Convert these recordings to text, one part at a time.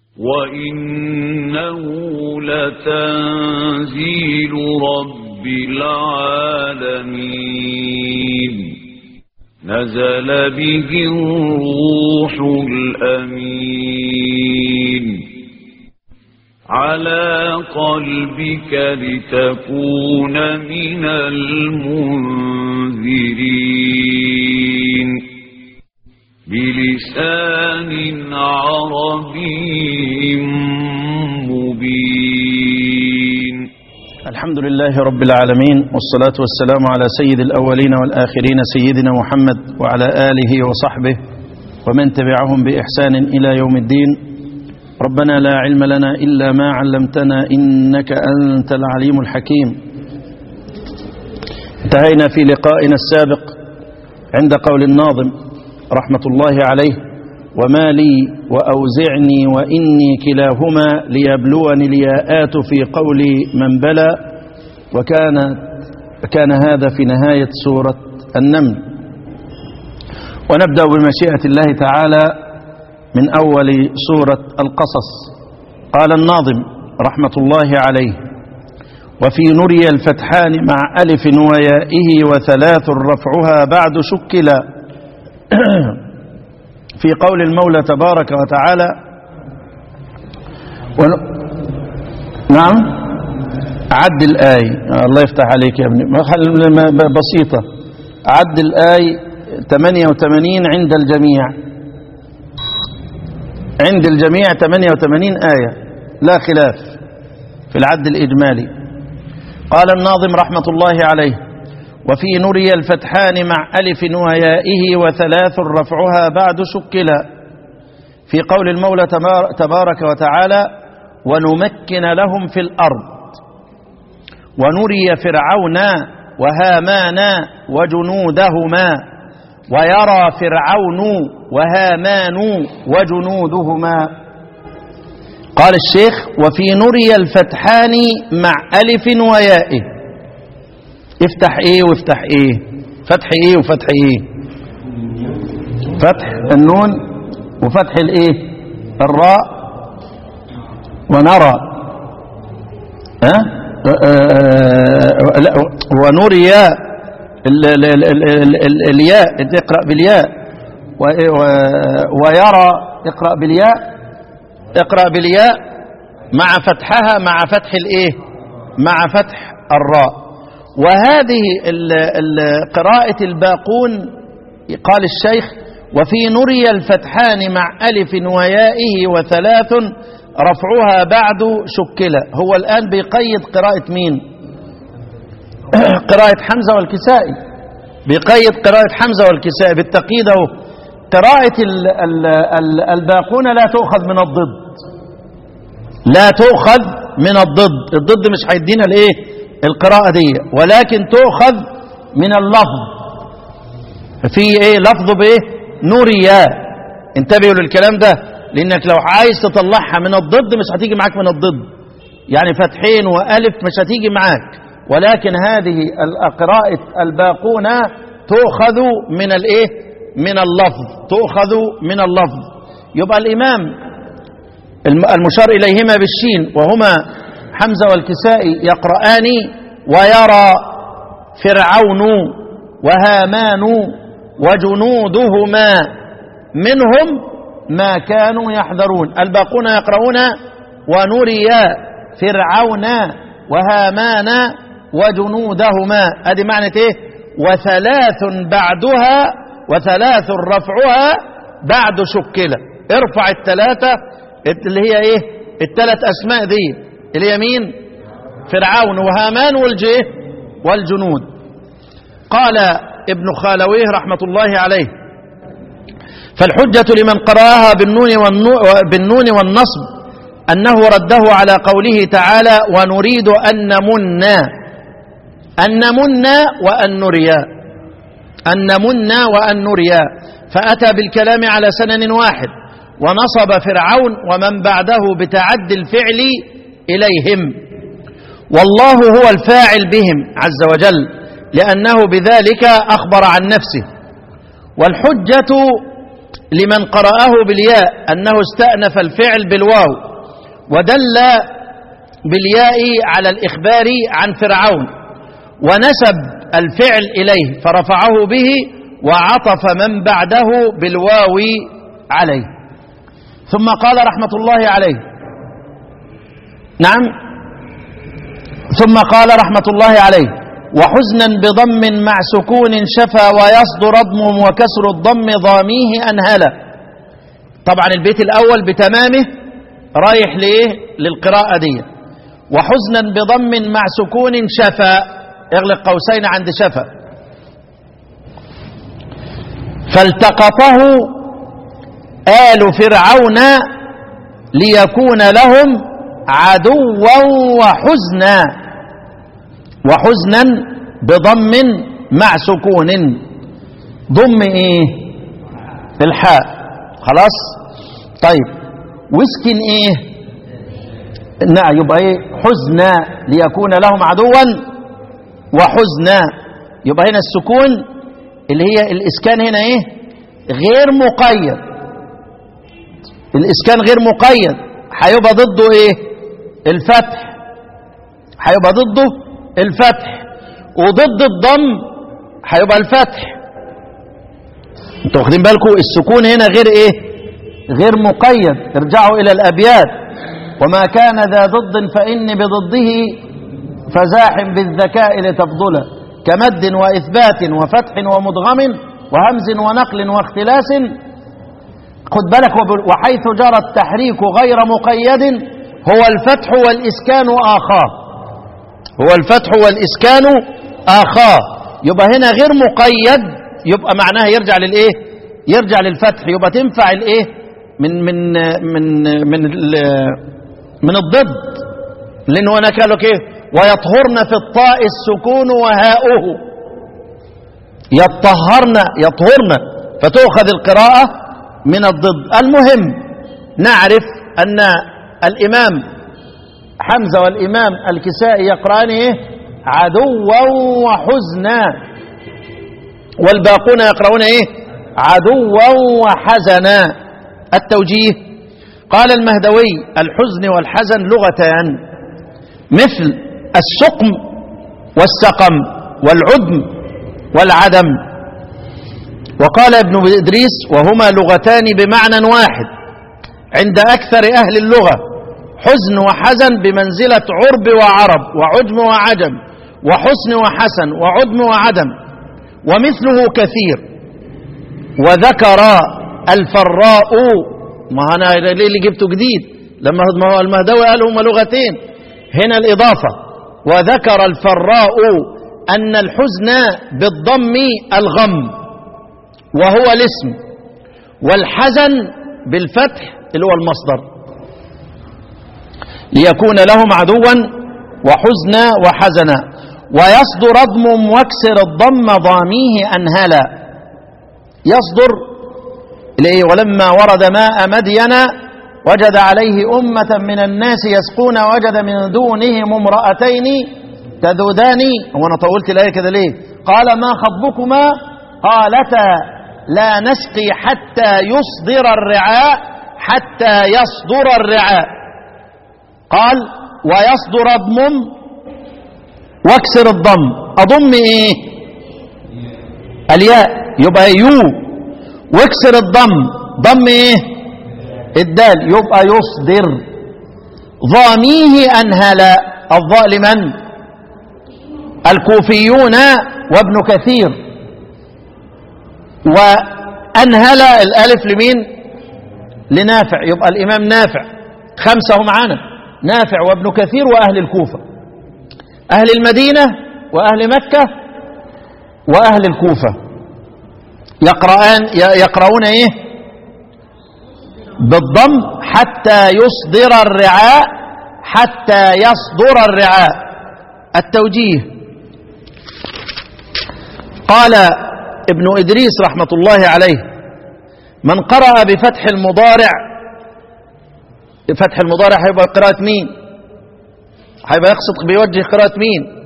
وإنه لتنزيل رب العالمين نزل به الروح الأمين على قلبك لتكون من المنذرين بلسان عربي مبين الحمد لله رب العالمين والصلاة والسلام على سيد الأولين والآخرين سيدنا محمد وعلى آله وصحبه ومن تبعهم بإحسان إلى يوم الدين ربنا لا علم لنا إلا ما علمتنا إنك أنت العليم الحكيم انتهينا في لقائنا السابق عند قول الناظم رحمة الله عليه وما لي وأوزعني وإني كلاهما ليبلوني الياءات في قول من بلى وكان كان هذا في نهاية سورة النمل ونبدأ بمشيئة الله تعالى من أول سورة القصص قال الناظم رحمة الله عليه وفي نري الفتحان مع ألف ويائه وثلاث رفعها بعد شكلا في قول المولى تبارك وتعالى ون... نعم عد الآي الله يفتح عليك يا ابني بسيطة عد الآي 88 عند الجميع عند الجميع 88 آية لا خلاف في العد الإجمالي قال الناظم رحمة الله عليه وفي نري الفتحان مع ألف ويائه وثلاث رفعها بعد شكلا في قول المولى تبارك وتعالى ونمكن لهم في الأرض ونري فرعون وهامان وجنودهما ويرى فرعون وهامان وجنودهما قال الشيخ وفي نري الفتحان مع ألف ويائه افتح ايه وافتح ايه فتح ايه وفتح ايه فتح النون وفتح الايه الراء ونرى ها أه؟ ونري الياء اقرأ بالياء ويرى اقرأ بالياء اقرأ بالياء مع فتحها مع فتح الايه مع فتح الراء وهذه ال ال قراءة الباقون قال الشيخ وفي نري الفتحان مع ألف ويائه وثلاث رفعها بعد شكلة هو الآن بيقيد قراءة مين قراءة حمزة والكسائي بيقيد قراءة حمزة والكسائي بالتقييد اهو قراءة ال ال ال الباقون لا تؤخذ من الضد لا تؤخذ من الضد الضد مش هيدينا الايه القراءة دي ولكن تؤخذ من اللفظ في ايه لفظ بايه نوريا انتبهوا للكلام ده لانك لو عايز تطلعها من الضد مش هتيجي معاك من الضد يعني فتحين والف مش هتيجي معاك ولكن هذه قراءة الباقون تؤخذ من الايه من اللفظ تؤخذ من اللفظ يبقى الامام المشار اليهما بالشين وهما حمزة والكسائي يقرآن ويرى فرعون وهامان وجنودهما منهم ما كانوا يحذرون الباقون يقرؤون ونريا فرعون وهامان وجنودهما هذه معنى ايه وثلاث بعدها وثلاث رفعها بعد شكلة ارفع الثلاثة اللي هي ايه الثلاث اسماء دي اللي هي مين فرعون وهامان والجيه والجنود قال ابن خالويه رحمة الله عليه فالحجة لمن قرأها بالنون, بالنون والنصب أنه رده على قوله تعالى ونريد أن نمنا أن نمنا وأن نريا أن نمنا وأن نريا فأتى بالكلام على سنن واحد ونصب فرعون ومن بعده بتعدي الفعل إليهم والله هو الفاعل بهم عز وجل لأنه بذلك أخبر عن نفسه والحجة لمن قرأه بالياء أنه استأنف الفعل بالواو ودل بالياء على الإخبار عن فرعون ونسب الفعل إليه فرفعه به وعطف من بعده بالواو عليه ثم قال رحمة الله عليه نعم ثم قال رحمة الله عليه وحزنا بضم مع سكون شفا ويصدر ضم وكسر الضم ضاميه أنهلا طبعا البيت الأول بتمامه رايح لإيه للقراءة دي وحزنا بضم مع سكون شفا اغلق قوسين عند شفا فالتقطه آل فرعون ليكون لهم عدوا وحزنا وحزنا بضم مع سكون ضم ايه الحاء خلاص طيب واسكن ايه نعم يبقى ايه حزنا ليكون لهم عدوا وحزنا يبقى هنا السكون اللي هي الاسكان هنا ايه غير مقيد الاسكان غير مقيد هيبقى ضده ايه الفتح هيبقى ضده الفتح وضد الضم هيبقى الفتح انتوا واخدين بالكم السكون هنا غير ايه غير مقيد ارجعوا الى الابيات وما كان ذا ضد فإن بضده فزاحم بالذكاء لتفضله كمد وإثبات وفتح ومدغم وهمز ونقل واختلاس خد بالك وحيث جرى التحريك غير مقيد هو الفتح والإسكان آخاه هو الفتح والإسكان آخاه يبقى هنا غير مقيد يبقى معناها يرجع للإيه يرجع للفتح يبقى تنفع الإيه من من من من من الضد لأنه هناك قال لك إيه ويطهرن في الطاء السكون وهاؤه يطهرن يطهرن فتؤخذ القراءة من الضد المهم نعرف أن الإمام حمزة والإمام الكسائي يقرأان إيه عدوا وحزنا والباقون يقرؤون إيه عدوا وحزنا التوجيه قال المهدوي الحزن والحزن لغتان مثل السقم والسقم والعدم والعدم وقال ابن إدريس وهما لغتان بمعنى واحد عند أكثر أهل اللغة حزن وحزن بمنزلة عرب وعرب وعدم وعجم وحسن وحسن وعدم وعدم ومثله كثير وذكر الفراء ما أنا ليه اللي جبته جديد لما ما هو المهدوي قال هما لغتين هنا الإضافة وذكر الفراء أن الحزن بالضم الغم وهو الاسم والحزن بالفتح اللي هو المصدر ليكون لهم عدوا وحزنا وحزنا ويصدر ضم واكسر الضم ضاميه أنهلا يصدر إليه ولما ورد ماء مدين وجد عليه أمة من الناس يسقون وجد من دونهم امرأتين تذودان وانا طولت الآية كده ليه قال ما خطبكما قالتا لا نسقي حتى يصدر الرعاء حتى يصدر الرعاء قال ويصدر اضمم واكسر الضم اضم ايه الياء يبقى يو واكسر الضم ضم ايه الدال يبقى يصدر ضاميه انهلا الضاء لمن الكوفيون وابن كثير وأنهل الألف لمين لنافع يبقى الإمام نافع خمسة هم معانا نافع وابن كثير وأهل الكوفة أهل المدينة وأهل مكة وأهل الكوفة يقرأان يقرؤون إيه بالضم حتى يصدر الرعاء حتى يصدر الرعاء التوجيه قال ابن إدريس رحمة الله عليه من قرأ بفتح المضارع فتح المضارع هيبقى قراءة مين هيبقى يقصد بيوجه قراءة مين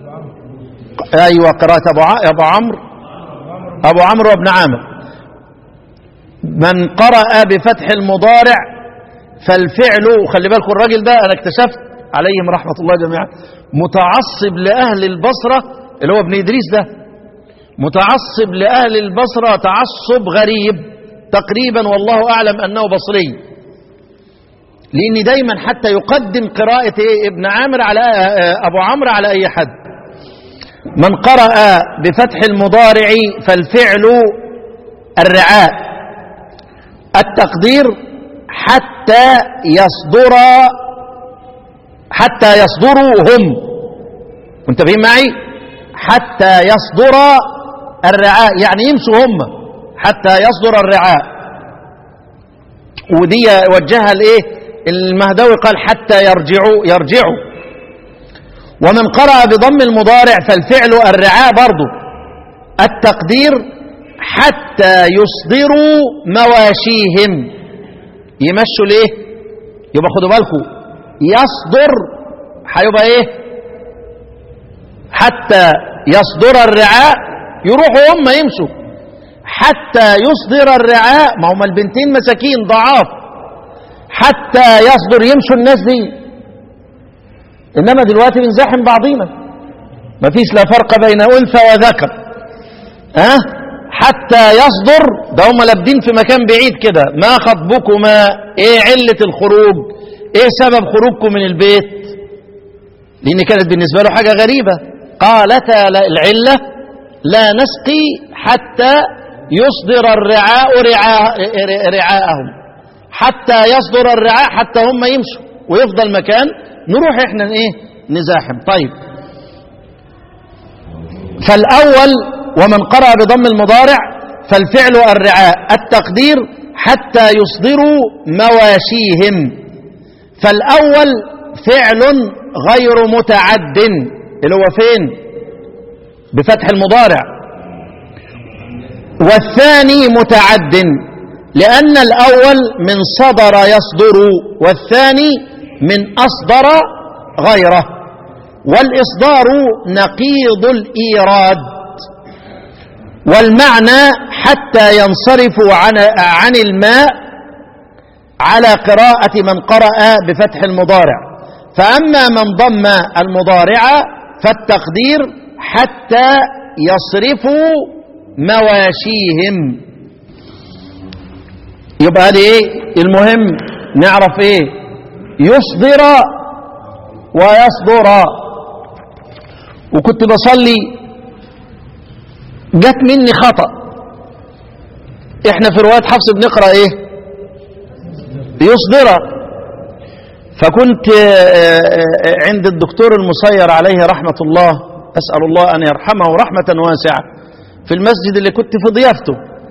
أيوة قراءة أبو, ع... أبو عمرو أبو عمرو وابن عامر من قرأ بفتح المضارع فالفعل خلي بالكم الراجل ده أنا اكتشفت عليهم رحمة الله جميعا متعصب لأهل البصرة اللي هو ابن إدريس ده متعصب لأهل البصرة تعصب غريب تقريبا والله أعلم أنه بصري لأن دايما حتى يقدم قراءة إيه ابن عامر على أبو عمرو على أي حد من قرأ بفتح المضارع فالفعل الرعاء التقدير حتى يصدر حتى يصدروا هم منتبهين معي حتى يصدر الرعاء يعني يمشوا هم حتى يصدر الرعاء ودي وجهها الايه المهدوي قال حتى يرجعوا يرجعوا ومن قرأ بضم المضارع فالفعل الرعاء برضه التقدير حتى يصدروا مواشيهم يمشوا ليه يبقى خدوا بالكم يصدر هيبقى ايه حتى يصدر الرعاء يروحوا هم يمشوا حتى يصدر الرعاء ما هم البنتين مساكين ضعاف حتى يصدر يمشوا الناس دي انما دلوقتي بنزاحم بعضينا مفيش لا فرق بين انثى وذكر ها أه؟ حتى يصدر ده هم لابدين في مكان بعيد كده ما خطبكما ايه علة الخروج ايه سبب خروجكم من البيت لان كانت بالنسبة له حاجة غريبة قالتا العلة لا نسقي حتى يصدر الرعاء رعاء رعاءهم حتى يصدر الرعاء حتى هم يمشوا ويفضل مكان نروح احنا ايه نزاحم طيب فالاول ومن قرأ بضم المضارع فالفعل الرعاء التقدير حتى يصدروا مواشيهم فالاول فعل غير متعد اللي هو فين بفتح المضارع والثاني متعد لأن الأول من صدر يصدر والثاني من أصدر غيره والإصدار نقيض الإيراد والمعنى حتى ينصرفوا عن, عن الماء على قراءة من قرأ بفتح المضارع فأما من ضم المضارع فالتقدير حتى يصرفوا مواشيهم يبقى هذه ايه المهم نعرف ايه يصدر ويصدر وكنت بصلي جت مني خطأ احنا في رواية حفص بنقرأ ايه يصدر فكنت عند الدكتور المصير عليه رحمة الله أسأل الله أن يرحمه رحمة واسعة في المسجد اللي كنت في ضيافته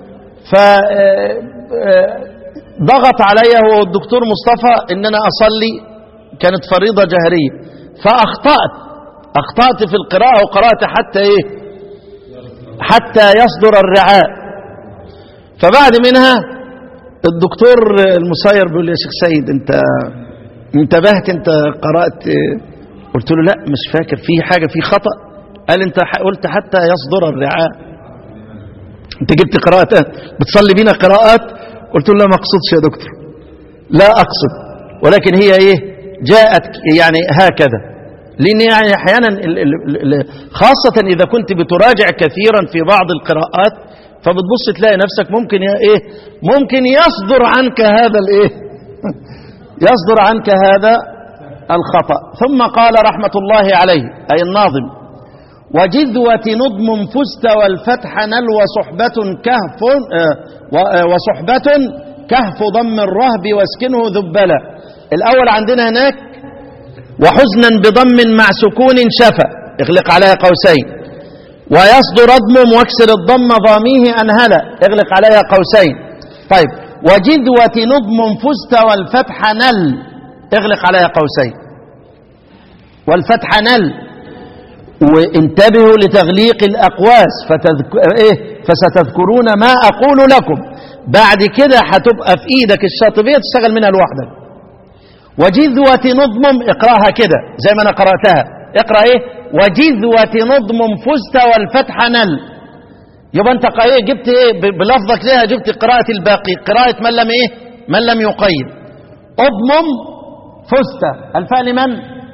فضغط علي هو الدكتور مصطفى ان انا اصلي كانت فريضة جهرية فاخطأت اخطأت في القراءة وقرأت حتى ايه حتى يصدر الرعاء فبعد منها الدكتور المصير بيقول لي يا شيخ سيد انت انتبهت انت قرأت قلت له لا مش فاكر في حاجة في خطأ قال انت قلت حتى يصدر الرعاء انت جبت قراءة بتصلي بينا قراءات قلت له لا ما اقصدش يا دكتور لا اقصد ولكن هي ايه جاءت يعني هكذا لان يعني احيانا ال ال ال خاصة اذا كنت بتراجع كثيرا في بعض القراءات فبتبص تلاقي نفسك ممكن يا ايه ممكن يصدر عنك هذا الايه يصدر عنك هذا الخطأ ثم قال رحمة الله عليه أي الناظم وجذوة نضم فزت والفتح نل وصحبة كهف وصحبة كهف ضم الرهب واسكنه ذبلا الأول عندنا هناك وحزنا بضم مع سكون شفا اغلق عليها قوسين ويصدر اضمم واكسر الضم ضاميه أنهلا اغلق عليها قوسين طيب وجذوة نضم فزت والفتح نل اغلق عليها قوسين والفتح نل وانتبهوا لتغليق الأقواس فتذك... إيه؟ فستذكرون ما أقول لكم بعد كده هتبقى في إيدك الشاطبية تشتغل منها لوحدك وجذوة نضمم اقراها كده زي ما أنا قرأتها اقرأ إيه وجذوة نضمم فزت والفتح نل يبقى انت ايه جبت ايه ب- بلفظك ليها جبت قراءة الباقي قراءة من لم ايه من لم يقيد اضمم فزت الفاء لمن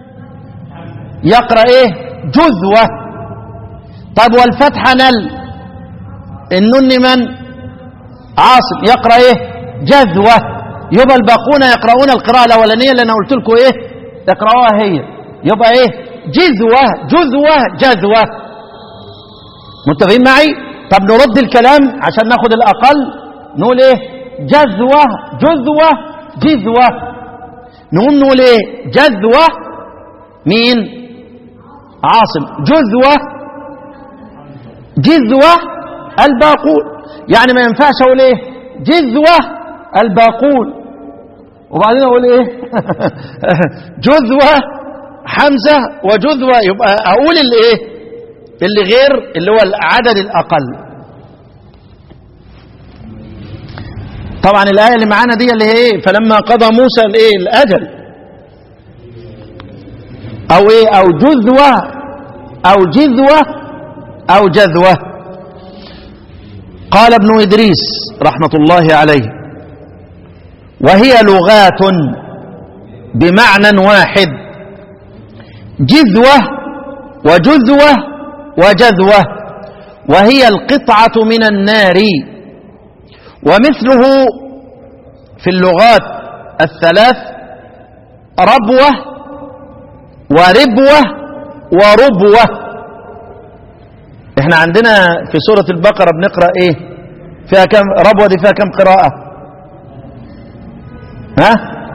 يقرأ ايه جذوة طب والفتحة نل النون من عاصم يقرأ ايه جذوة يبقى الباقون يقرؤون القراءة الأولانية اللي أنا قلت لكم ايه اقرأوها هي يبقى ايه جذوة جذوة جذوة متفقين معي طب نرد الكلام عشان ناخد الأقل نقول ايه جذوة جذوة جذوة نقوم نقول ايه جذوة مين عاصم جذوة جذوة الباقون يعني ما ينفعش اقول ايه جذوة الباقون وبعدين اقول ايه جذوة حمزة وجذوة يبقى اقول الايه اللي غير اللي هو العدد الاقل طبعا الايه اللي معانا دي اللي هي ايه فلما قضى موسى الايه الاجل او ايه او جذوة او جذوة او جذوة قال ابن ادريس رحمة الله عليه وهي لغات بمعنى واحد جذوة وجذوة وجذوة وهي القطعة من النار ومثله في اللغات الثلاث ربوة وربوة وربوة احنا عندنا في سورة البقرة بنقرأ ايه فيها كم ربوة دي فيها كم قراءة ها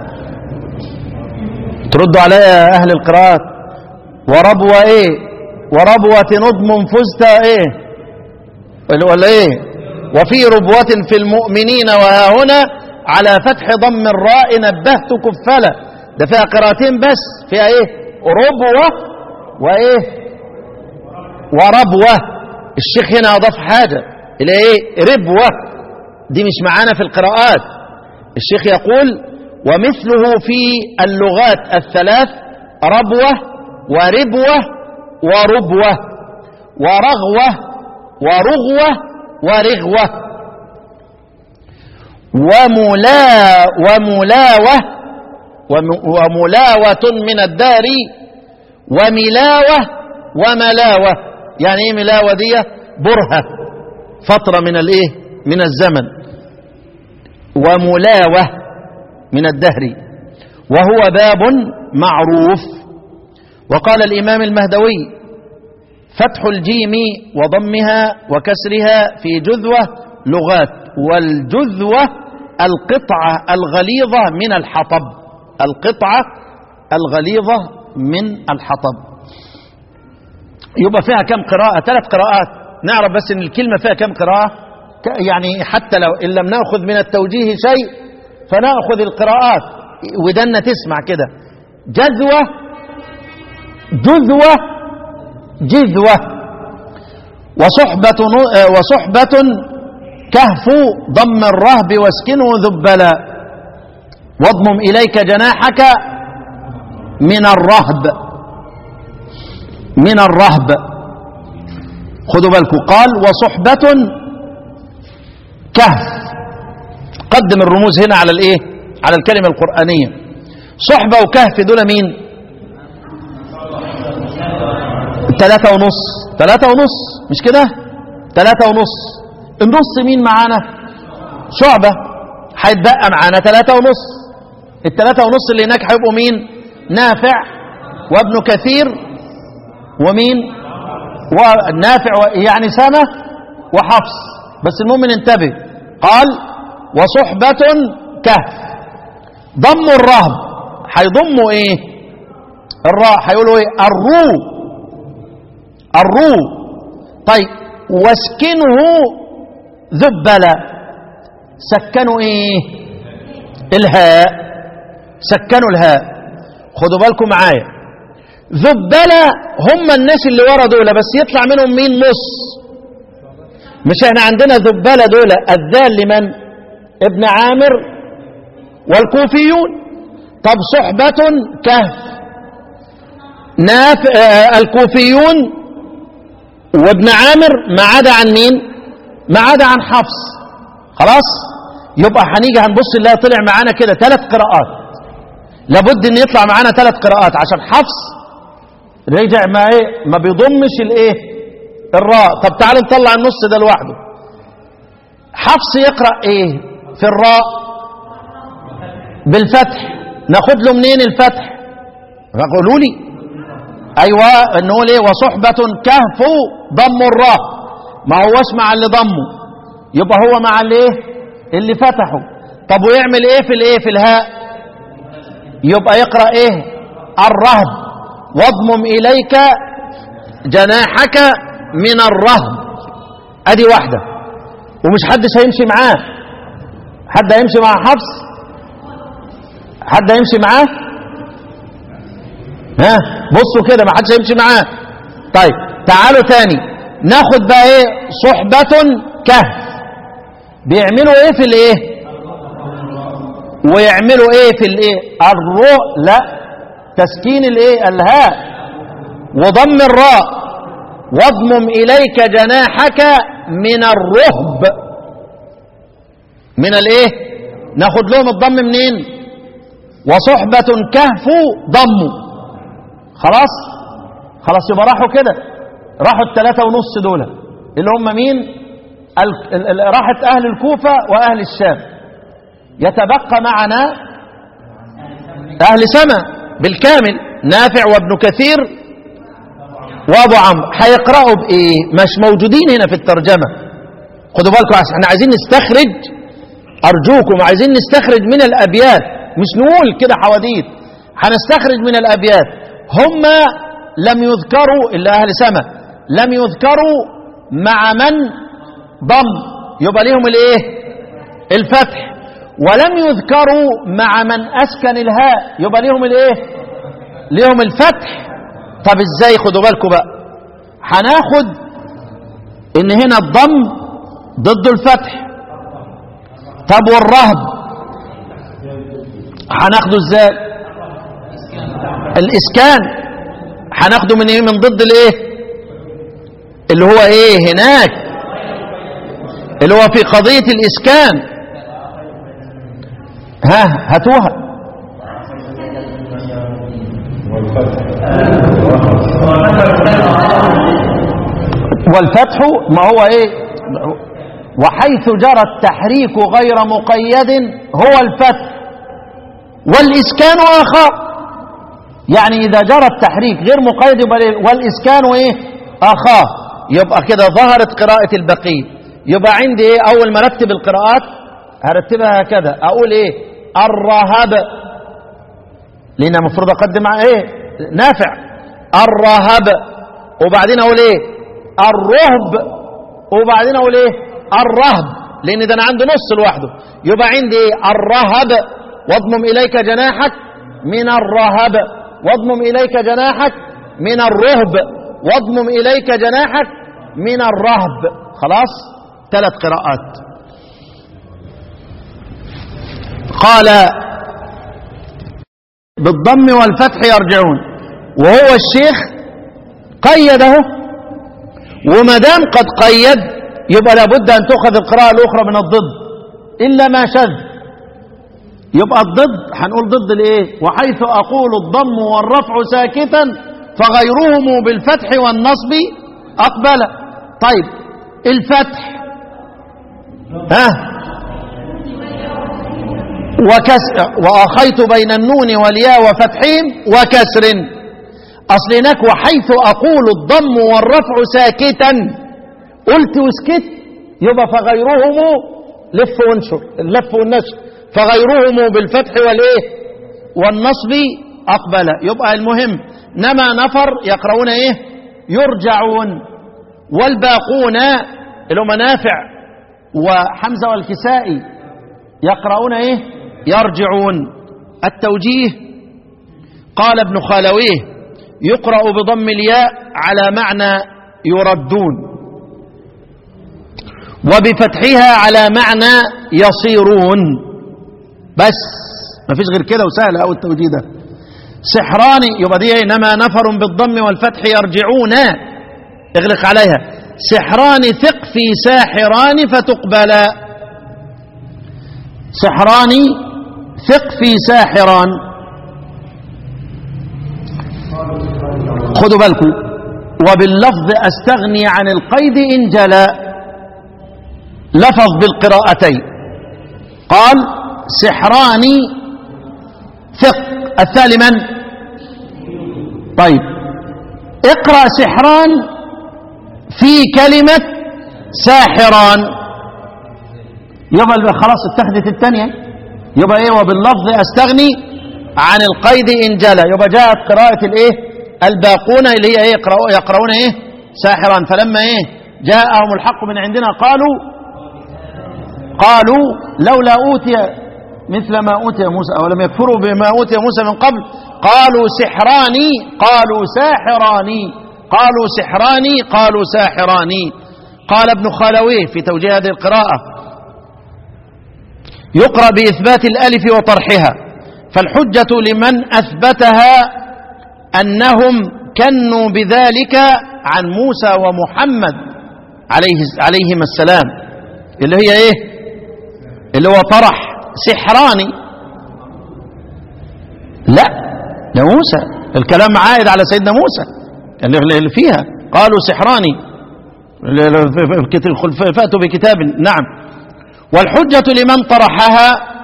تردوا عليا يا اهل القراءات وربوة ايه وربوة نضم فزت ايه ولا ايه وفي ربوة في المؤمنين وها هنا على فتح ضم الراء نبهت كفلا ده فيها قراءتين بس فيها ايه ربوة وايه وربوة الشيخ هنا اضاف حاجة الى ايه ربوة دي مش معانا في القراءات الشيخ يقول ومثله في اللغات الثلاث ربوة وربوة وربوة ورغوة ورغوة ورغوة وملا وملاوة وم- وملاوة من الدار وملاوة وملاوة يعني ايه ملاوة دي برهة فترة من الايه من الزمن وملاوة من الدهر وهو باب معروف وقال الإمام المهدوي فتح الجيم وضمها وكسرها في جذوة لغات والجذوة القطعة الغليظة من الحطب القطعة الغليظة من الحطب يبقى فيها كم قراءة ثلاث قراءات نعرف بس ان الكلمة فيها كم قراءة ك- يعني حتى لو إن لم نأخذ من التوجيه شيء فنأخذ القراءات ودنا تسمع كده جذوة جذوة جذوة وصحبة ن- آه، وصحبة كهف ضم الرهب واسكنه ذبلا واضمم إليك جناحك من الرهب من الرهب خذوا بالكم قال وصحبة كهف قدم الرموز هنا على الايه على الكلمة القرآنية صحبة وكهف دول مين ثلاثة ونص ثلاثة ونص مش كده ثلاثة ونص النص مين معانا شعبة هيتبقى معانا ثلاثة ونص الثلاثة ونص اللي هناك هيبقوا مين نافع وابن كثير ومين ونافع و- يعني سنة وحفص بس المؤمن انتبه قال وصحبة كهف ضم الرهب هيضموا ايه الراء هيقولوا ايه الرو الرو طيب واسكنه ذبلا سكنوا ايه الهاء سكنوا الهاء خدوا بالكم معايا ذبلا هم الناس اللي ورا دول بس يطلع منهم مين نص مش احنا عندنا ذبلا دول الذال لمن ابن عامر والكوفيون طب صحبة كهف ناف آه الكوفيون وابن عامر ما عدا عن مين ما عدا عن حفص خلاص يبقى هنيجي هنبص نلاقي طلع معانا كده ثلاث قراءات لابد ان يطلع معانا ثلاث قراءات عشان حفص رجع ما ايه ما بيضمش الايه الراء طب تعالوا نطلع النص ده لوحده حفص يقرا ايه في الراء بالفتح ناخد له منين الفتح قولوا لي ايوه نقول ايه وصحبه كهف ضم الراء ما هوش مع اللي ضمه يبقى هو مع الايه اللي فتحه طب ويعمل ايه في الايه في الهاء يبقى يقرا ايه الرهب واضمم اليك جناحك من الرهب ادي واحده ومش حدش هيمشي معاه حد هيمشي مع حفص حد هيمشي معاه ها بصوا كده ما حدش هيمشي معاه طيب تعالوا تاني ناخد بقى ايه صحبة كهف بيعملوا ايه في الايه ويعملوا ايه في الايه الروء لا تسكين الايه الهاء وضم الراء واضمم اليك جناحك من الرهب من الايه ناخد لهم الضم منين وصحبة كهف ضموا خلاص خلاص يبقى راحوا كده راحوا الثلاثة ونص دول اللي هم مين ال- ال- ال- راحت أهل الكوفة وأهل الشام يتبقى معنا أهل سما بالكامل نافع وابن كثير وابو عمرو هيقرأوا بإيه مش موجودين هنا في الترجمة خدوا بالكم عشان احنا عايزين نستخرج أرجوكم عايزين نستخرج من الأبيات مش نقول كده حواديت هنستخرج من الأبيات هم لم يذكروا إلا أهل سما لم يذكروا مع من ضم يبقى ليهم الايه الفتح ولم يذكروا مع من أسكن الهاء يبقى ليهم الايه ليهم الفتح طب ازاي خدوا بالكم بقى هناخد ان هنا الضم ضد الفتح طب والرهب هناخده ازاي الاسكان هناخده من ايه من ضد الايه اللي هو ايه هناك اللي هو في قضية الاسكان ها هاتوها والفتح ما هو ايه وحيث جرى التحريك غير مقيد هو الفتح والإسكان آخر يعني إذا جرى التحريك غير مقيد يبقى إيه؟ والإسكان إيه آخاه يبقى كده ظهرت قراءة البقية يبقى عندي إيه أول ما رتب القراءات هرتبها هكذا أقول إيه الرهب لأن المفروض أقدم على إيه نافع الرهب وبعدين أقول إيه الرهب وبعدين أقول إيه الرهب لأن ده أنا عندي نص لوحده يبقى عندي إيه الرهب واضمم إليك جناحك من الرهب واضمم إليك جناحك من الرهب واضمم إليك جناحك من الرهب خلاص ثلاث قراءات قال بالضم والفتح يرجعون وهو الشيخ قيده وما دام قد قيد يبقى لابد أن تؤخذ القراءة الأخرى من الضد إلا ما شذ يبقى الضد هنقول ضد الايه وحيث اقول الضم والرفع ساكتا فغيرهم بالفتح والنصب اقبل طيب الفتح ها وكسر واخيت بين النون والياء وفتحهم وكسر اصل هناك وحيث اقول الضم والرفع ساكتا قلت وسكت يبقى فغيرهم لف وانشر اللف والنشر فغيرهم بالفتح والايه والنصب اقبل يبقى المهم نما نفر يقرؤون ايه يرجعون والباقون اللي هم نافع وحمزه والكسائي يقرؤون ايه يرجعون التوجيه قال ابن خالويه يقرأ بضم الياء على معنى يردون وبفتحها على معنى يصيرون بس ما فيش غير كده وسهل أو التوجيه ده سحراني يبقى دي إنما نفر بالضم والفتح يرجعون اغلق عليها سحران ثق في ساحران فتقبلا سحران ثق في ساحران خذوا بالكم وباللفظ أستغني عن القيد إن جلا لفظ بالقراءتين قال سحران ثق الثاني من طيب اقرأ سحران في كلمة ساحران يبقى خلاص اتخذت الثانية يبقى ايه وباللفظ استغني عن القيد ان جلى يبقى جاءت قراءة الايه الباقون اللي هي ايه يقرأ- يقرؤون ايه ساحرا فلما ايه جاءهم الحق من عندنا قالوا قالوا لولا أوتي مثل ما أوتي موسى أولم يكفروا بما أوتي موسى من قبل قالوا سحران قالوا ساحران قالوا سحران قالوا ساحران قال ابن خالويه في توجيه هذه القراءة يقرأ بإثبات الألف وطرحها فالحجة لمن أثبتها أنهم كنوا بذلك عن موسى ومحمد عليه عليهما السلام اللي هي ايه اللي هو طرح سحراني لا ده موسى الكلام عائد على سيدنا موسى اللي اللي فيها قالوا سحراني فأتوا بكتاب نعم والحجة لمن طرحها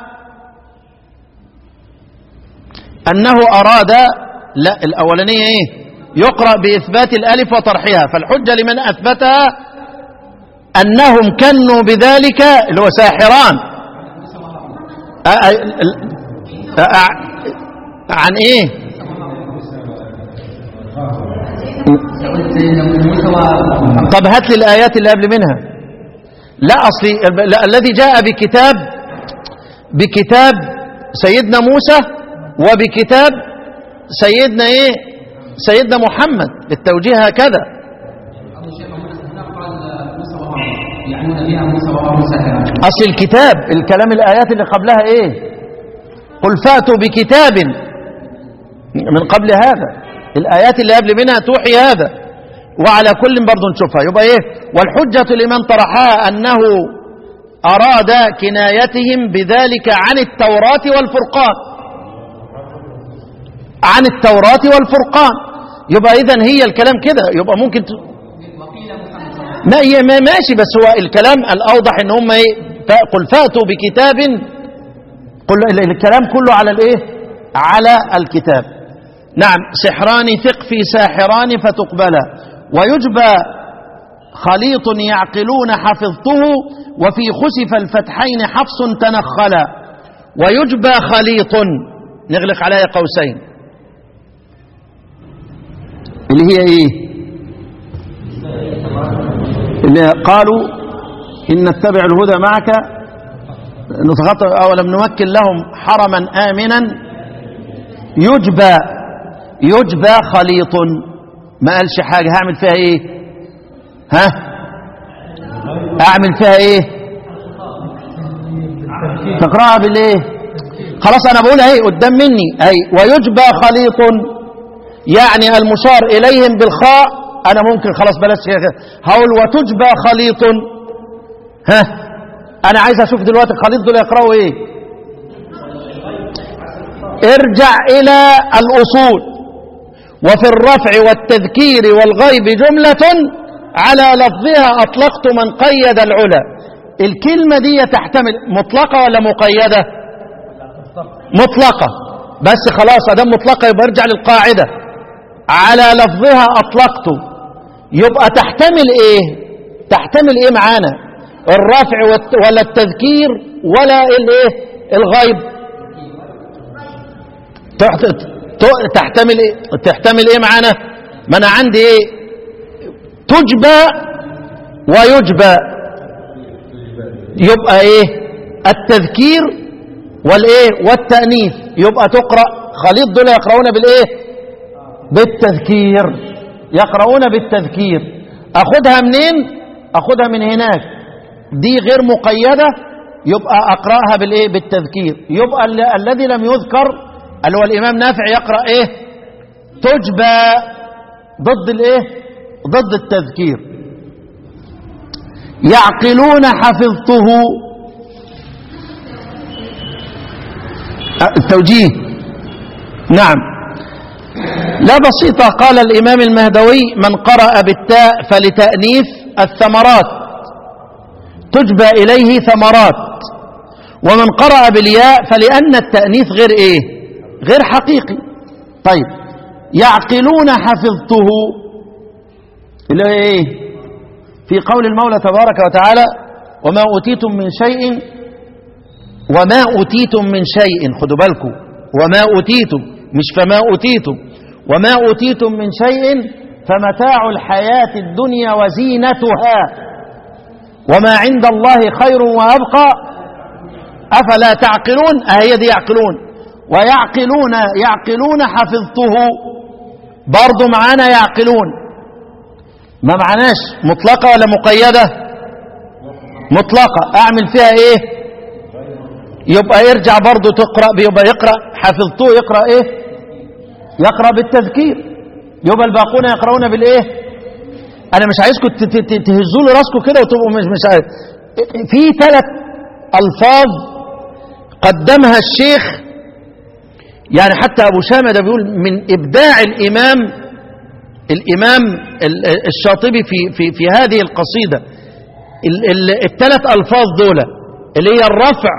أنه أراد لا الأولانية إيه يقرأ بإثبات الألف وطرحها فالحجة لمن أثبتها أنهم كنوا بذلك اللي هو ساحران أ- أ- ال- أ- عن إيه طب هات لي الآيات اللي قبل منها لا أصلي لا الذي جاء بكتاب بكتاب سيدنا موسى وبكتاب سيدنا إيه سيدنا محمد التوجيه هكذا يعنون بها موسى وهارون ساحرا أصل الكتاب الكلام الآيات اللي قبلها إيه قل فأتوا بكتاب من قبل هذا الآيات اللي قبل منها توحي هذا وعلى كل برضو نشوفها يبقى إيه والحجة لمن طرحها أنه أراد كنايتهم بذلك عن التوراة والفرقان عن التوراة والفرقان يبقى إذن هي الكلام كده يبقى ممكن ت... ما هي ما ماشي بس هو الكلام الأوضح إن هم إيه ف- قل فأتوا بكتاب قل ال- الكلام كله على الإيه على الكتاب نعم سحران ثق في ساحران فتقبلا ويجبى خليط يعقلون حفظته وفي خسف الفتحين حفص تنخلا ويجبى خليط نغلق عليها قوسين اللي هي ايه اللي قالوا إن نتبع الهدى معك نتغطى أولم نمكن لهم حرما آمنا يجبى يجبى خليط ما قالش حاجة هعمل فيها ايه ها اعمل فيها ايه تقرأها بالايه خلاص انا بقول اهي قدام مني اهي ويجبى خليط يعني المشار اليهم بالخاء انا ممكن خلاص بلاش كده. هقول وتجبى خليط ها انا عايز اشوف دلوقتي الخليط دول يقرأوا ايه ارجع الى الاصول وفي الرفع والتذكير والغيب جملة على لفظها أطلقت من قيد العلا الكلمة دي تحتمل مطلقة ولا مقيدة مطلقة بس خلاص أدام مطلقة يبقى ارجع للقاعدة على لفظها أطلقت يبقى تحتمل إيه تحتمل إيه معانا الرفع والت- ولا التذكير ولا الإيه الغيب تحت- ت- تحتمل ايه تحتمل ايه معانا ما انا عندي ايه تجبى ويجبى يبقى ايه التذكير والايه والتانيث يبقى تقرا خليط دول يقرؤون بالايه بالتذكير يقرؤون بالتذكير اخدها منين اخدها من هناك دي غير مقيده يبقى اقراها بالايه بالتذكير يبقى ال- الذي لم يذكر اللي هو الامام نافع يقرا ايه تجبى ضد الايه ضد التذكير يعقلون حفظته أه، التوجيه نعم لا بسيطة قال الإمام المهدوي من قرأ بالتاء فلتأنيف الثمرات تجبى إليه ثمرات ومن قرأ بالياء فلأن التأنيث غير إيه غير حقيقي طيب يعقلون حفظته اللي هي إيه في قول المولى تبارك وتعالى وما أوتيتم من شيء وما أوتيتم من شيء خدوا بالكم وما أوتيتم مش فما أوتيتم وما أوتيتم من شيء فمتاع الحياة الدنيا وزينتها وما عند الله خير وأبقى أفلا تعقلون أهي دي يعقلون ويعقلون يعقلون حفظته برضو معانا يعقلون ما معناش مطلقة ولا مقيدة مطلقة أعمل فيها إيه يبقى يرجع برضو تقرأ يبقى يقرأ حفظته يقرأ إيه يقرأ بالتذكير يبقى الباقون يقرؤون بالإيه أنا مش عايزكم تهزوا لي راسكم كده وتبقوا مش مش عارف في ثلاث ألفاظ قدمها الشيخ يعني حتى أبو شامة ده بيقول من إبداع الإمام الإمام الشاطبي في في في هذه القصيدة الثلاث ألفاظ دول اللي هي الرفع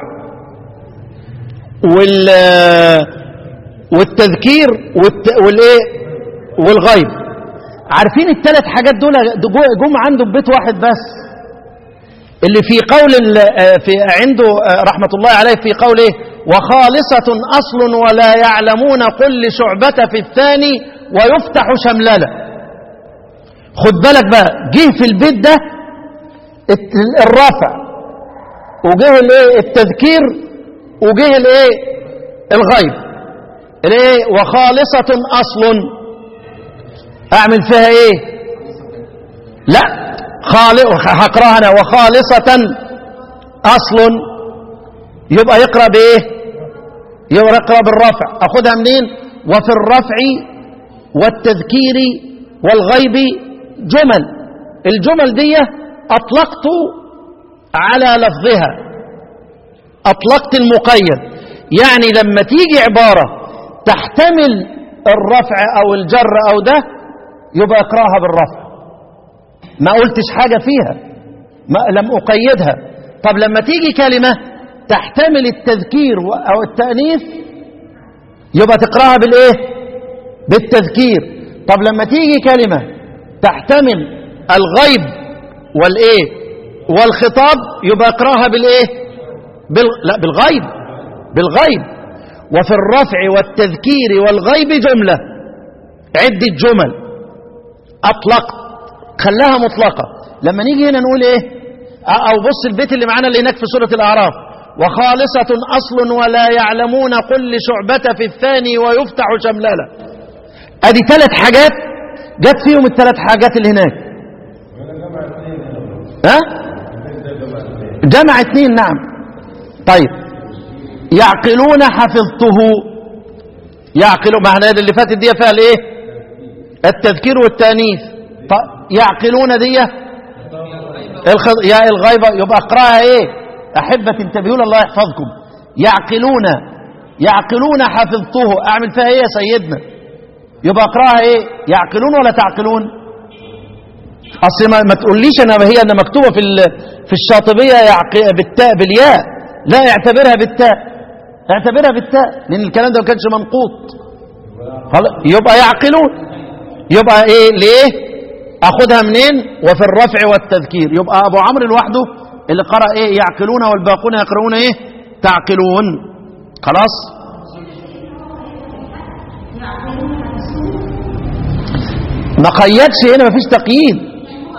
وال والتذكير والإيه والغيب عارفين الثلاث حاجات دول جم عنده ببيت واحد بس اللي في قول في عنده رحمة الله عليه في قوله وخالصة أصل ولا يعلمون قل شعبة في الثاني ويفتح شمللة خد بالك بقى جه في البيت ده الرفع وجه الايه التذكير وجه الايه الغيب الايه وخالصة أصل أعمل فيها ايه لا خالق هقراها انا وخالصة أصل يبقى يقرأ بإيه يبقى يقرأ بالرفع أخذها منين وفي الرفع والتذكير والغيب جمل الجمل دي أطلقت على لفظها أطلقت المقيد يعني لما تيجي عبارة تحتمل الرفع أو الجر أو ده يبقى اقراها بالرفع ما قلتش حاجة فيها ما لم أقيدها طب لما تيجي كلمة تحتمل التذكير أو التأنيث يبقى تقراها بالإيه بالتذكير طب لما تيجي كلمة تحتمل الغيب والإيه والخطاب يبقى اقراها بالإيه بال... لا بالغيب بالغيب وفي الرفع والتذكير والغيب جملة عدة جمل أطلقت خلاها مطلقة لما نيجي هنا نقول ايه او بص البيت اللي معانا اللي هناك في سورة الاعراف وخالصة اصل ولا يعلمون قل شعبة في الثاني ويفتح شمللة ادي ثلاث حاجات جت فيهم الثلاث حاجات اللي هناك ها جمع اثنين نعم طيب يعقلون حفظته يعقلوا معنى اللي فاتت دي فيها الايه التذكير والتانيث يعقلون دي الخض... يا الغيبة يبقى اقراها ايه احبة انتبهوا الله يحفظكم يعقلون يعقلون حفظته اعمل فيها ايه يا سيدنا يبقى اقراها ايه يعقلون ولا تعقلون اصل ما, ما تقوليش انا هي انا مكتوبه في في الشاطبيه يعق... بالتاء بالياء لا اعتبرها بالتاء اعتبرها بالتاء لان الكلام ده ما كانش منقوط يبقى يعقلون يبقى ايه ليه اخدها منين وفي الرفع والتذكير يبقى ابو عمرو لوحده اللي قرأ ايه يعقلون والباقون يقرؤون ايه تعقلون خلاص ما قيدش هنا مفيش تقييد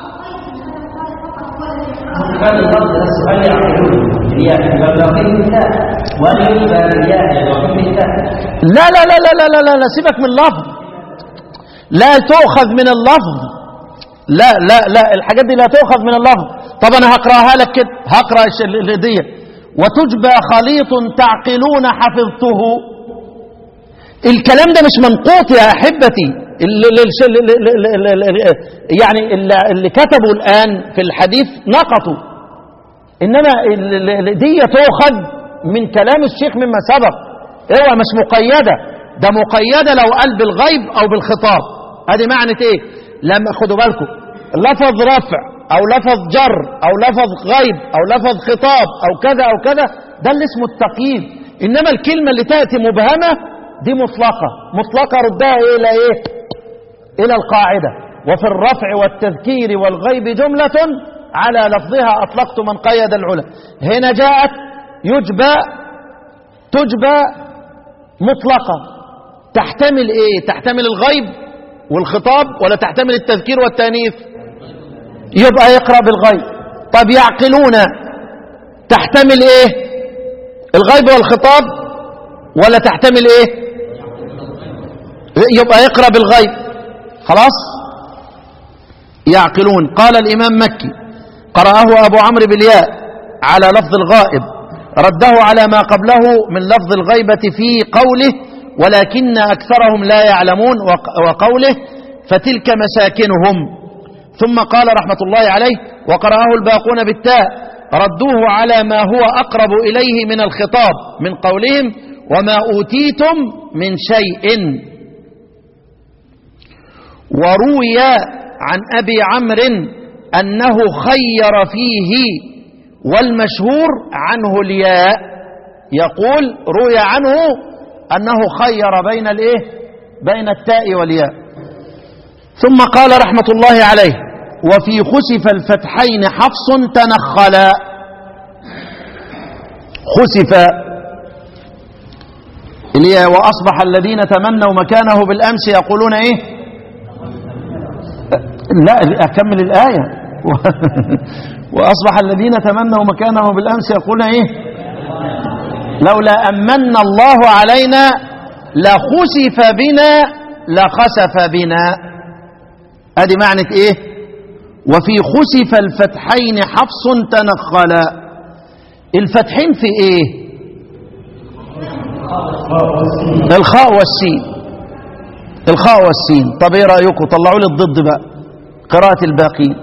لا لا لا لا لا لا لا, لا سيبك من اللفظ لا تؤخذ من اللفظ لا لا لا الحاجات دي لا تؤخذ من اللفظ طب انا هقراها لك كده هقرا دي وتجبى خليط تعقلون حفظته الكلام ده مش منقوط يا احبتي اللي, اللي, اللي, اللي يعني اللي, اللي كتبوا الآن في الحديث نقطوا إنما ال- ال- دي تؤخذ من كلام الشيخ مما سبق اوعى مش مقيدة ده مقيدة لو قال بالغيب أو بالخطاب ادي معنى ايه لما خدوا بالكم لفظ رفع أو لفظ جر أو لفظ غيب أو لفظ خطاب أو كذا أو كذا ده اللي اسمه التقييد إنما الكلمة اللي تأتي مبهمة دي مطلقة مطلقة ردها إيه إلى إيه إلى القاعدة وفي الرفع والتذكير والغيب جملة على لفظها أطلقت من قيد العلا هنا جاءت يجبى تجبى مطلقة تحتمل إيه تحتمل الغيب والخطاب ولا تحتمل التذكير والتانيث يبقى يقرأ بالغيب طب يعقلون تحتمل إيه الغيب والخطاب ولا تحتمل إيه يبقى يقرأ بالغيب خلاص يعقلون قال الإمام مكي قرأه أبو عمرو بالياء على لفظ الغائب رده على ما قبله من لفظ الغيبة في قوله ولكن أكثرهم لا يعلمون وق- وقوله فتلك مساكنهم ثم قال رحمة الله عليه وقرأه الباقون بالتاء ردوه على ما هو أقرب إليه من الخطاب من قولهم وما أوتيتم من شيء وروي عن أبي عمرو أنه خير فيه والمشهور عنه الياء يقول روي عنه أنه خير بين الإيه بين التاء والياء ثم قال رحمة الله عليه وفي خسف الفتحين حفص تنخلا خسف اللي هي وأصبح الذين تمنوا مكانه بالأمس يقولون إيه لا أكمل الآية وأصبح الذين تمنوا مكانه بالأمس يقولون إيه لولا أمن الله علينا لخسف بنا لخسف بنا هذه معنى إيه وفي خسف الفتحين حفص تنخلا الفتحين في إيه الخاء والسين الخاء والسين طب ايه رايكم طلعوا لي الضد بقى قراءه الباقين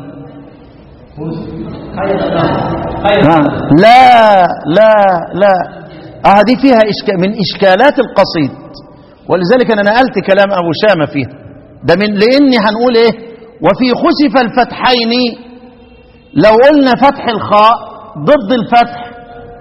آه. لا لا لا اه دي فيها إشكال من اشكالات القصيد ولذلك انا نقلت كلام ابو شامه فيها ده من لاني هنقول ايه وفي خسف الفتحين لو قلنا فتح الخاء ضد الفتح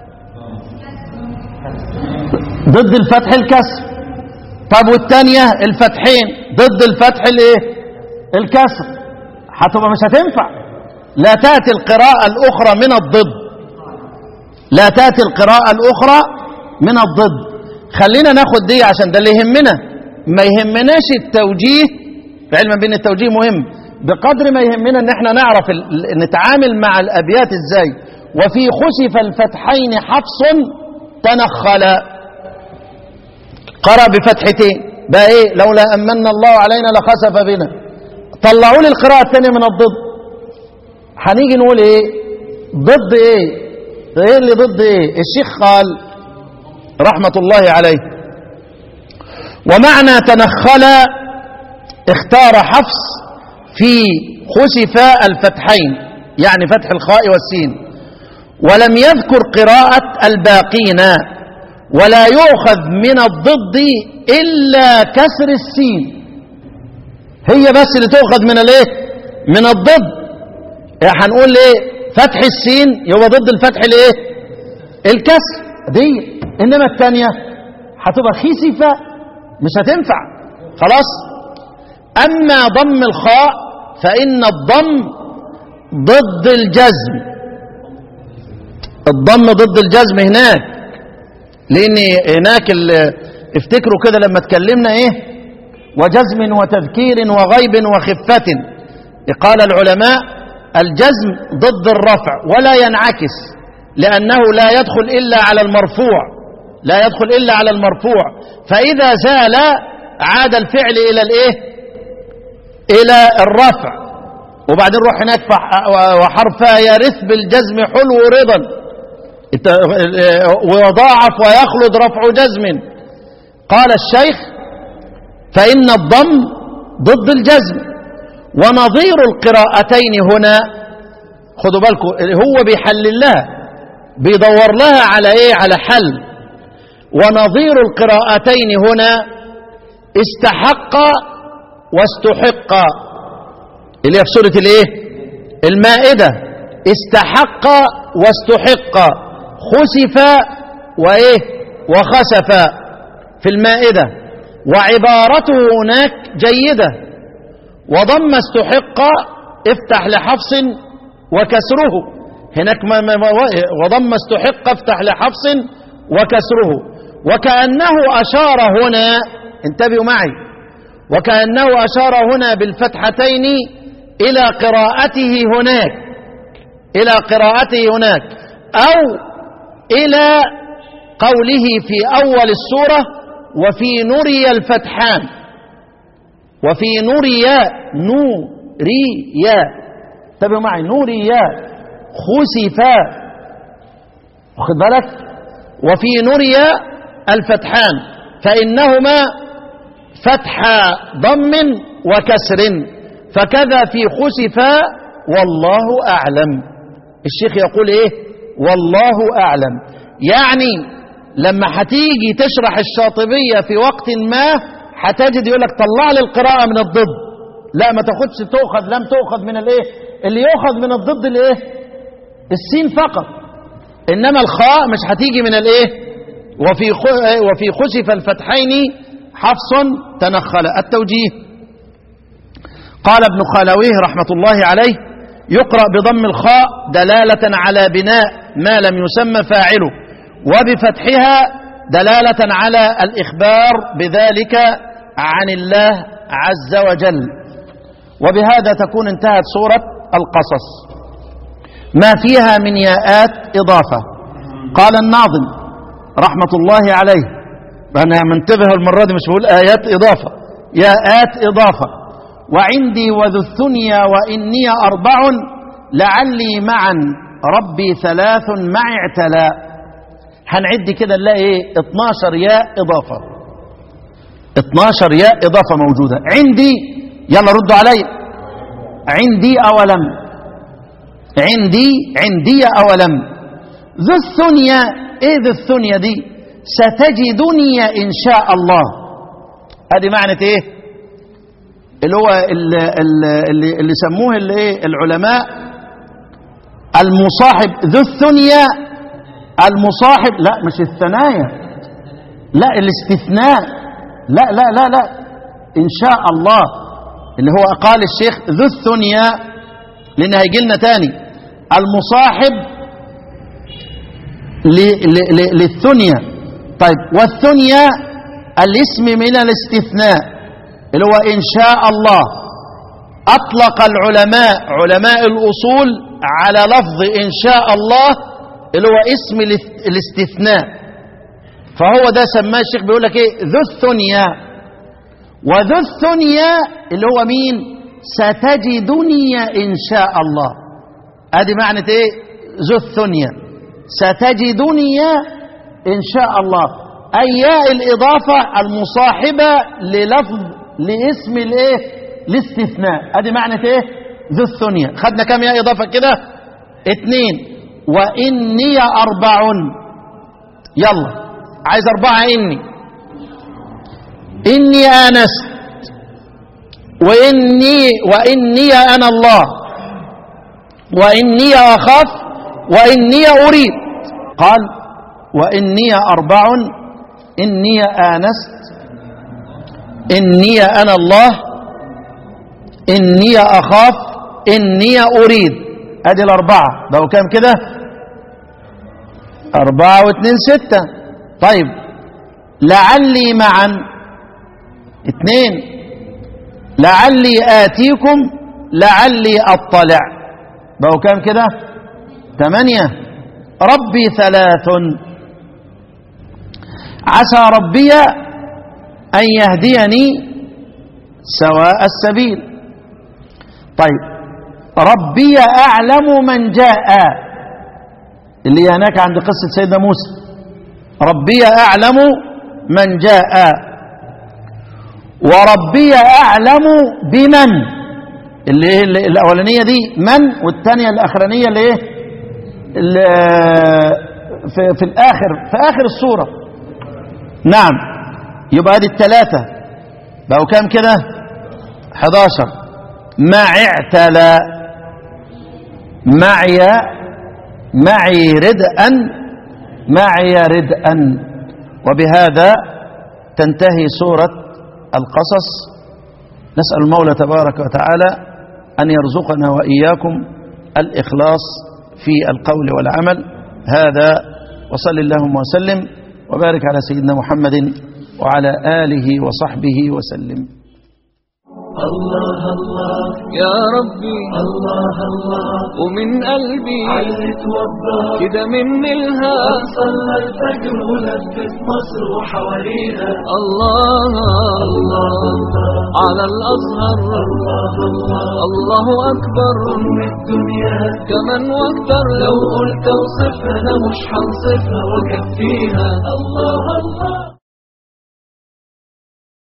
ضد الفتح الكسر طب والتانية الفتحين ضد الفتح الايه الكسر هتبقى مش هتنفع لا تأتي القراءة الأخرى من الضد لا تأتي القراءة الأخرى من الضد خلينا ناخد دي عشان ده اللي يهمنا ما يهمناش التوجيه علما بان التوجيه مهم بقدر ما يهمنا ان احنا نعرف ال- ال- نتعامل مع الابيات ازاي وفي خسف الفتحين حفص تنخلا قرأ بفتحتين بقى ايه لولا أمن الله علينا لخسف بنا طلعوا لي القراءة الثانية من الضد هنيجي نقول ايه ضد ايه ايه اللي ضد ايه الشيخ قال رحمة الله عليه ومعنى تنخل اختار حفص في خسف الفتحين يعني فتح الخاء والسين ولم يذكر قراءة الباقين ولا يؤخذ من الضد إلا كسر السين هي بس اللي تؤخذ من الايه من الضد يعني هنقول ايه فتح السين يبقى ضد الفتح الايه الكسر دي انما الثانيه هتبقى خسفه مش هتنفع خلاص اما ضم الخاء فان الضم ضد الجزم الضم ضد الجزم هناك لان هناك ال- افتكروا كده لما اتكلمنا ايه وجزم وتذكير وغيب وخفة قال العلماء الجزم ضد الرفع ولا ينعكس لأنه لا يدخل إلا على المرفوع لا يدخل إلا على المرفوع فإذا زال عاد الفعل إلى الإيه إلى الرفع وبعدين روح هناك فح- وحرفها يرث بالجزم حلو رضا الت- ويضاعف ويخلد رفع جزم قال الشيخ فإن الضم ضد الجزم ونظير القراءتين هنا خدوا بالكم هو بيحلل لها بيدور لها على ايه على حل ونظير القراءتين هنا استحق واستحق اللي هي في سورة الايه المائدة استحق واستحق خسف وايه وخسف في المائدة وعبارته هناك جيدة وضم استحق افتح لحفص وكسره هناك ما ما ما وضم استحق افتح لحفص وكسره وكأنه أشار هنا انتبهوا معي وكأنه أشار هنا بالفتحتين إلى قراءته هناك إلى قراءته هناك أو إلى قوله في أول السورة وفي نري الفتحان وفي نري نوريا انتبهوا معي نوريا خسفا واخد بالك وفي نريا الفتحان فإنهما فتح ضم وكسر فكذا في خسفا والله أعلم الشيخ يقول إيه والله أعلم يعني لما هتيجي تشرح الشاطبية في وقت ما هتجد يقول لك طلع لي القراءة من الضد لا ما تاخدش تؤخذ لم تؤخذ من الايه اللي يؤخذ من الضد الايه السين فقط انما الخاء مش هتيجي من الايه وفي خ- وفي خسف الفتحين حفص تنخل التوجيه قال ابن خالويه رحمة الله عليه يقرأ بضم الخاء دلالة على بناء ما لم يسمى فاعله وبفتحها دلالة على الإخبار بذلك عن الله عز وجل وبهذا تكون انتهت سورة القصص ما فيها من ياءات إضافة قال الناظم رحمة الله عليه أنا منتبه المرة دي مش بقول آيات إضافة ياءات إضافة وعندي وذو الثنيا وإني أربع لعلي معا ربي ثلاث معي اعتلى هنعد كده نلاقي ايه 12 ياء إضافة 12 ياء إضافة موجودة عندي يلا ردوا علي عندي أولم عندي عندي أولم ذو الثنيا ايه ذو الثنيا دي ستجدني إن شاء الله هذه معنى ايه اللي هو اللي, اللي, اللي سموه اللي ايه العلماء المصاحب ذو الثنيا المصاحب لا مش الثنايا لا الاستثناء لا لا لا لا إن شاء الله اللي هو قال الشيخ ذو الثنيا لأن هيجي لنا تاني المصاحب ل- ل- ل- للثنيا طيب والثنيا الاسم من الاستثناء اللي هو إن شاء الله أطلق العلماء علماء الأصول على لفظ إن شاء الله اللي هو اسم الاست- الاستثناء فهو ده سماه الشيخ بيقول لك ايه ذو الثنيا وذو الثنيا اللي هو مين ستجدني ان شاء الله ادي معنى ايه ذو الثنيا ستجدني ان شاء الله اي ياء الاضافه المصاحبه للفظ لاسم الايه الاستثناء ادي معنى ايه ذو الثنيا خدنا كام ياء اضافه كده اتنين واني اربع يلا عايز أربعة إني إني آنست وإني وإني أنا الله وإني أخاف وإني أريد قال وإني أربع إني آنست إني أنا الله إني أخاف إني أريد أدي الأربعة بقوا كام كده أربعة واثنين ستة طيب لعلي معا اثنين لعلي آتيكم لعلي أطلع بقوا كام كده ثمانية ربي ثلاث عسى ربي أن يهديني سواء السبيل طيب ربي أعلم من جاء اللي هناك عند قصة سيدنا موسى ربي أعلم من جاء وربي أعلم بمن اللي هي اللي- الأولانية دي من والثانية الأخرانية اللي إيه اللي في, في الآخر في آخر السورة نعم يبقى هذه الثلاثة بقوا كام كده 11 مع اعتلى معي معي ردءا معي ردءا وبهذا تنتهي سورة القصص نسأل المولى تبارك وتعالى أن يرزقنا وإياكم الإخلاص في القول والعمل هذا وصل اللهم وسلم وبارك على سيدنا محمد وعلى آله وصحبه وسلم الله الله يا ربي الله الله ومن قلبي علت وضح كده من الهام صلى الفجر ولفت مصر وحواليها الله الله على الأزهر الله الله الله أكبر أم الدنيا كمان واكتر لو قلت اوصفها أنا مش هنصفها وكفيها الله الله